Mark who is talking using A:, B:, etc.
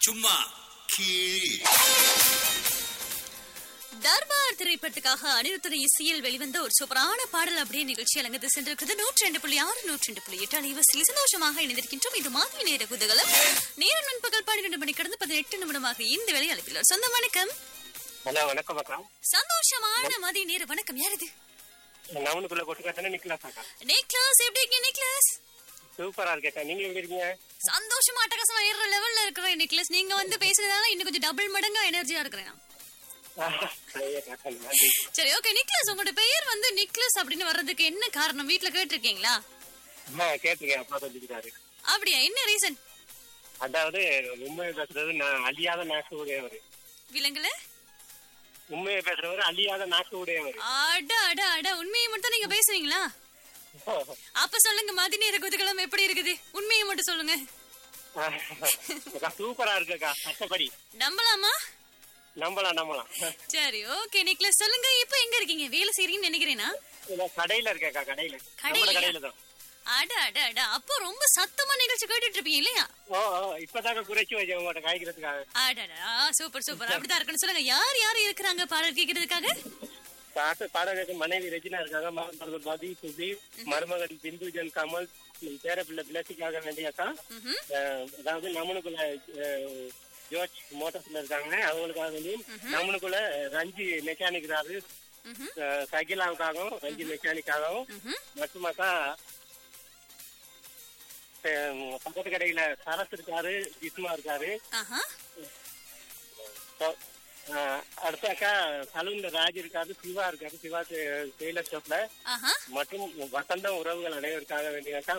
A: சும்மா கீழ்
B: தர்பார் திரைப்படத்துக்காக அனிருத்தன இசையில் வெளிவந்த ஒரு சூப்பரான பாடல் அப்படியே நிகழ்ச்சி அலங்கத்து சென்றிருக்கிறது நூற்றி ரெண்டு புள்ளி ஆறு நூற்றி ரெண்டு புள்ளி எட்டு அலைவரிசையில் சந்தோஷமாக இணைந்திருக்கின்றோம் இது மாதிரி நேர குதகலம் நேரம் நண்பகல் பன்னிரண்டு மணி கடந்து பதினெட்டு நிமிடமாக இந்த வேலை அழைப்பில் சொந்த வணக்கம்
C: ஹலோ வணக்கம் அக்கா
B: சந்தோஷமான மதிய நேர வணக்கம் யார் இது
C: நவனுக்குள்ள கொட்டு கட்டணம் நிக்கலாஸ் அக்கா
B: நிக்லாஸ் எப்படி இருக்கீங்க நிக்லாஸ்
C: சூப்பரா இருக்கேக்கா நீங்க எப்படி இருக்கீங்க
B: சந்தோஷமா அட்டகாசமா ஏற லெவல்ல இருக்கிறேன் நிக்லஸ் நீங்க வந்து பேசுறதால இன்னும் கொஞ்சம் டபுள் மடங்கா எனர்ஜியா இருக்கிறேன் நான்.
C: சரியாக்கா, நன்றி.
B: சரி ஓகே நிக்லஸ் உங்களோட பெயர் வந்து நிக்லஸ் அப்படின்னு வர்றதுக்கு என்ன காரணம் வீட்ல கேட்டிருக்கீங்களா
C: ஆ, கேட்டிருக்கேன் அப்பா சொல்லிக்கிறாரு
B: அப்படியா என்ன ரீசன்
C: அதாவது உண்மையை பேசுறது நான் அழியாத நாக்கு உடையவர்
B: விலங்குல
C: உண்மையை பேசுறவர் அழியாத நாக்கு உடையவர்
B: அட அட அட உண்மையை மட்டும் நீங்க பேசுவீங்களா அப்ப சொல்லுங்க மதிநேர குதகலம் எப்படி இருக்குது உண்மையை மட்டும் சொல்லுங்க
C: அக்கா, சூப்பரா இருக்குக்கா மற்றபடி
B: நம்பலாமா
C: நம்பலாம் நம்பலாம்
B: சரி ஓகே நிக்லஸ் சொல்லுங்க இப்ப எங்க இருக்கீங்க வேலை செய்றீங்கன்னு நினைக்கிறேனா
C: இல்ல, கடையில இருக்கேக்கா கடையில
B: கடையிலயா?
C: நம்மள கடையில தான்
B: அட அட அட அப்போ ரொம்ப சத்தமா நிகழ்ச்சி கேட்டுட்டு இருப்பீங்க இல்லையா
C: ஓ ஓ, இப்பதாங்க குறைச்சு வச்சேன் உங்கள்ட்ட காய்க்கிறதுக்காக
B: அடடா சூப்பர் சூப்பர் அப்படிதான் இருக்குன்னு சொல்லுங்க யார் யார் இருக்கிறாங்க பாடல் கேட்கறதுக்காக
C: பாட்டு பாடகருக்கு மனைவி ரெஜினா இருக்காங்க மருமகள் மதி சுதீப் மருமகன் பிந்துஜன் கமல் பேர பிள்ளை பிளஸிக்காக வேண்டியக்கா
B: ம்ஹும்.
C: அஹ், அதாவது நம்மளுக்குள்ள அஹ், ஜோர்ஜ் மோட்டர்ஸ்ல இருக்காங்க அவங்களுக்காக வேண்டி நம்மளுக்குள்ள ரஞ்சி மெக்கானிக்கிறாரு
B: ம்ஹும்.
C: அஹ், சகிலாவுக்காகவும் ரஞ்சி மெக்கானிக்காகவும்
B: ம்ஹும்.
C: மட்டுமாக்கா அஹ், பக்கத்து கடையில சரஸ் இருக்காரு ஜிஸ்மா இருக்காரு
B: ஆஹா
C: அஹ், அடுத்தாக்கா சலூன்ல ராஜ் இருக்காரு சிவா இருக்காரு சிவா டெய்லர் ஷாப்ல
B: ஆஹா
C: மற்றும் வசந்தம் உறவுகள் அனைவருக்காக வேண்டியக்கா